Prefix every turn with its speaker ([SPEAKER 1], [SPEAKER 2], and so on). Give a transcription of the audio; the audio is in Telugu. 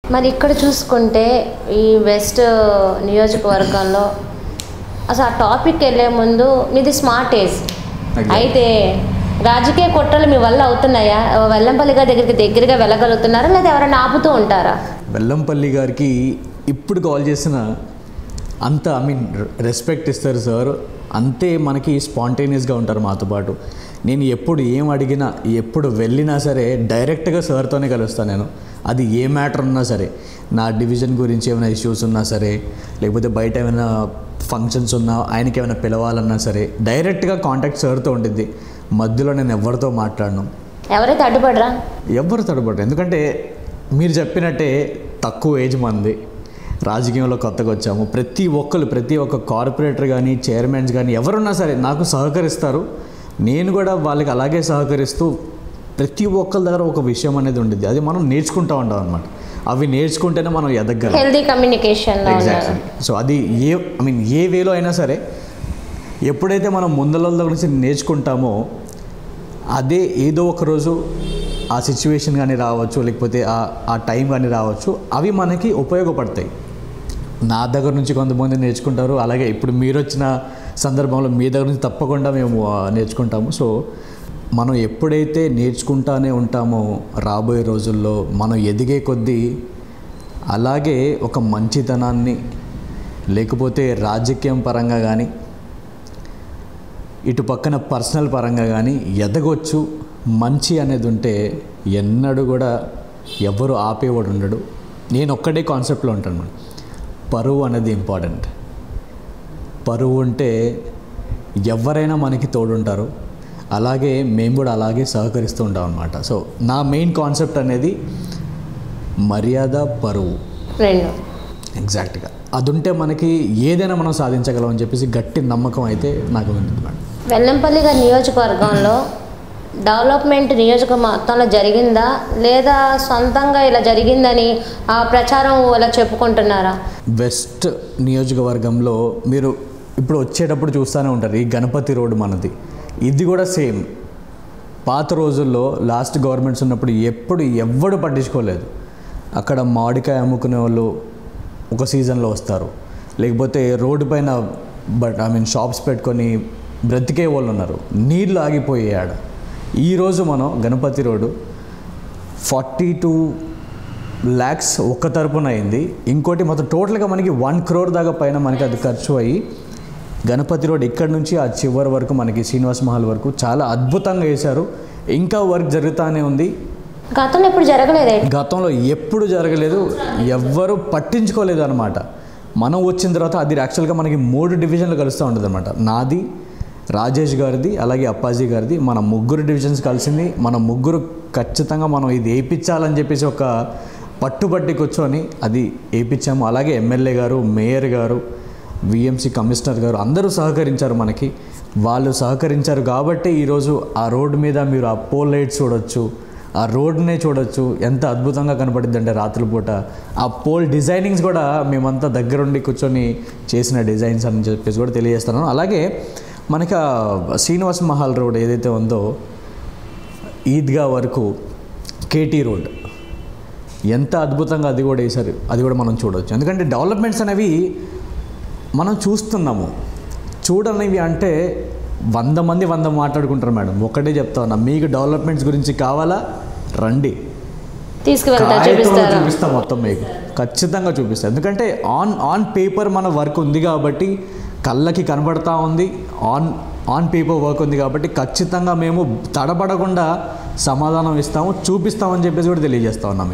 [SPEAKER 1] మరి ఇక్కడ చూసుకుంటే ఈ వెస్ట్ నియోజకవర్గంలో అసలు ఆ టాపిక్ వెళ్ళే ముందు మీది స్మార్ట్ ఏజ్
[SPEAKER 2] Exactly.
[SPEAKER 1] అయితే రాజకీయ కుట్రలు మీ వల్ల అవుతున్నాయా వెల్లంపల్లి గారి దగ్గరికి దగ్గరగా వెళ్ళగలుగుతున్నారా లేదా ఎవరైనా ఆపుతూ ఉంటారా
[SPEAKER 2] బెల్లంపల్లి గారికి ఇప్పుడు కాల్ చేసిన అంత ఐ మీన్ రెస్పెక్ట్ ఇస్తారు సార్ అంతే మనకి స్పాంటేనియస్గా ఉంటారు మాతో పాటు నేను ఎప్పుడు ఏం అడిగినా ఎప్పుడు వెళ్ళినా సరే డైరెక్ట్గా సార్తోనే కలుస్తాను నేను అది ఏ మ్యాటర్ ఉన్నా సరే నా డివిజన్ గురించి ఏమైనా ఇష్యూస్ ఉన్నా సరే లేకపోతే బయట ఏమైనా ఫంక్షన్స్ ఉన్నా ఆయనకి ఏమైనా పిలవాలన్నా సరే డైరెక్ట్గా కాంటాక్ట్ సార్తో ఉంటుంది మధ్యలో నేను ఎవరితో మాట్లాడను
[SPEAKER 1] ఎవరైతే అడ్డుపడరా
[SPEAKER 2] ఎవ్వరు తడబడరు ఎందుకంటే మీరు చెప్పినట్టే తక్కువ ఏజ్ మంది రాజకీయంలో కొత్తగా వచ్చాము ప్రతి ఒక్కరు ప్రతి ఒక్క కార్పొరేటర్ కానీ చైర్మన్స్ కానీ ఎవరున్నా సరే నాకు సహకరిస్తారు నేను కూడా వాళ్ళకి అలాగే సహకరిస్తూ ప్రతి ఒక్కరి దగ్గర ఒక విషయం అనేది ఉండిద్ది అది మనం నేర్చుకుంటూ ఉంటాం అనమాట అవి నేర్చుకుంటేనే మనం ఎదగలం
[SPEAKER 1] హెల్దీ కమ్యూనికేషన్లో ఉన్నారు
[SPEAKER 2] ఎగ్జాక్ట్లీ సో అది ఏ ఐ మీన్ ఏ వేలో అయినా సరే ఎప్పుడైతే మనం ముందల గురించి నేర్చుకుంటామో అదే ఏదో ఒక రోజు ఆ సిచ్యువేషన్ కానీ రావచ్చు లేకపోతే ఆ ఆ టైం కానీ రావచ్చు అవి మనకి ఉపయోగపడతాయి నా దగ్గర నుంచి కొంతమంది నేర్చుకుంటారు అలాగే ఇప్పుడు మీరు వచ్చిన సందర్భంలో మీ దగ్గర నుంచి తప్పకుండా మేము ఆ, నేర్చుకుంటాము సో మనం ఎప్పుడైతే నేర్చుకుంటానే ఉంటామో రాబోయే రోజుల్లో మనం ఎదిగే కొద్దీ అలాగే ఒక మంచితనాన్ని లేకపోతే రాజకీయం పరంగా కానీ ఇటు పక్కన పర్సనల్ పరంగా కానీ ఎదగొచ్చు మంచి అనేది ఉంటే ఎన్నడూ కూడా ఎవరు ఆపేవాడు ఉండడు నేను ఒక్కటే కాన్సెప్ట్లో ఉంటాను మేడం పరువు అనేది ఇంపార్టెంట్ పరువు ఉంటే ఎవరైనా మనకి తోడుంటారు అలాగే మేము కూడా అలాగే సహకరిస్తూ ఉంటాం అనమాట సో నా మెయిన్ కాన్సెప్ట్ అనేది మర్యాద పరువు
[SPEAKER 1] రెండు
[SPEAKER 2] ఎగ్జాక్ట్గా అది ఉంటే మనకి ఏదైనా మనం సాధించగలం అని చెప్పేసి గట్టి నమ్మకం అయితే నాకు ఉంది మేడం
[SPEAKER 1] వెల్లంపల్లి గారి నియోజకవర్గంలో డెవలప్మెంట్ నియోజక మొత్తంలో జరిగిందా లేదా సొంతంగా ఇలా జరిగిందని ఆ ప్రచారం ఇలా చెప్పుకుంటున్నారా
[SPEAKER 2] వెస్ట్ నియోజకవర్గంలో మీరు ఇప్పుడు వచ్చేటప్పుడు చూస్తూనే ఉంటారు ఈ గణపతి రోడ్డు మనది ఇది కూడా సేమ్ పాత రోజుల్లో లాస్ట్ గవర్నమెంట్స్ ఉన్నప్పుడు ఎప్పుడు ఎవ్వడు పట్టించుకోలేదు అక్కడ మామిడికాయ అమ్ముకునే వాళ్ళు ఒక సీజన్లో వస్తారు లేకపోతే రోడ్డు పైన బట్ ఐ మీన్ షాప్స్ పెట్టుకొని బ్రతికే వాళ్ళు ఉన్నారు నీళ్ళు ఆగిపోయాయి ఆడ ఈరోజు మనం Ganapati road forty two lakhs ఒక్క తరపున అయింది ఇంకోటి మొత్తం టోటల్గా మనకి వన్ క్రోర్ దాకా పైన మనకి అది ఖర్చు అయ్యి గణపతి రోడ్ ఇక్కడ నుంచి ఆ చివరి వరకు మనకి శ్రీనివాస్ మహల్ వరకు చాలా అద్భుతంగా వేశారు ఇంకా వర్క్ జరుగుతూనే ఉంది
[SPEAKER 1] గతంలో ఇప్పుడు జరగలేదే
[SPEAKER 2] గతంలో ఎప్పుడు జరగలేదు ఎవ్వరు పట్టించుకోలేదు అనమాట మనం వచ్చిన తర్వాత అది యాక్చువల్గా మనకి మూడు డివిజన్లు కలుస్తూ ఉంటుంది అనమాట నాది రాజేష్ గారిది అలాగే అప్పాజీ గారిది మన ముగ్గురు డివిజన్స్ కలిసింది మన ముగ్గురు ఖచ్చితంగా మనం ఇది వేయించాలని చెప్పేసి ఒక పట్టుబట్టి కూర్చొని అది వేయించాము అలాగే ఎమ్మెల్యే గారు మేయర్ గారు విఎంసి కమిషనర్ గారు అందరూ సహకరించారు మనకి వాళ్ళు సహకరించారు కాబట్టి ఈరోజు ఆ రోడ్డు మీద మీరు ఆ పోల్ లైట్స్ చూడొచ్చు ఆ రోడ్నే చూడొచ్చు ఎంత అద్భుతంగా కనపడుద్ది అంటే రాత్రిపూట ఆ పోల్ డిజైనింగ్స్ కూడా మేమంతా దగ్గరుండి కూర్చొని చేసిన డిజైన్స్ అని చెప్పేసి కూడా తెలియజేస్తున్నాను అలాగే మనకి ఆ శ్రీనివాస్ మహల్ రోడ్ ఏదైతే ఉందో ఈద్గా వరకు కేటీ రోడ్ ఎంత అద్భుతంగా అది కూడా వేశారు అది కూడా మనం చూడవచ్చు ఎందుకంటే డెవలప్మెంట్స్ అనేవి మనం చూస్తున్నాము చూడనివి అంటే వంద మంది వంద మాట్లాడుకుంటారు మేడం ఒకటే చెప్తా ఉన్నా మీకు డెవలప్మెంట్స్ గురించి కావాలా రండి
[SPEAKER 1] తీసుకువెళ్తా
[SPEAKER 2] కాగితంలో
[SPEAKER 1] చూపిస్తారా
[SPEAKER 2] చూపిస్తా మొత్తం మీకు ఖచ్చితంగా చూపిస్తా ఎందుకంటే ఆన్ ఆన్ పేపర్ మన వర్క్ ఉంది కాబట్టి కళ్ళకి కనబడతా ఉంది ఆన్ ఆన్ పేపర్ వర్క్ ఉంది కాబట్టి ఖచ్చితంగా మేము తడబడకుండా సమాధానం ఇస్తాము చూపిస్తామని చెప్పేసి కూడా తెలియజేస్తా ఉన్నాం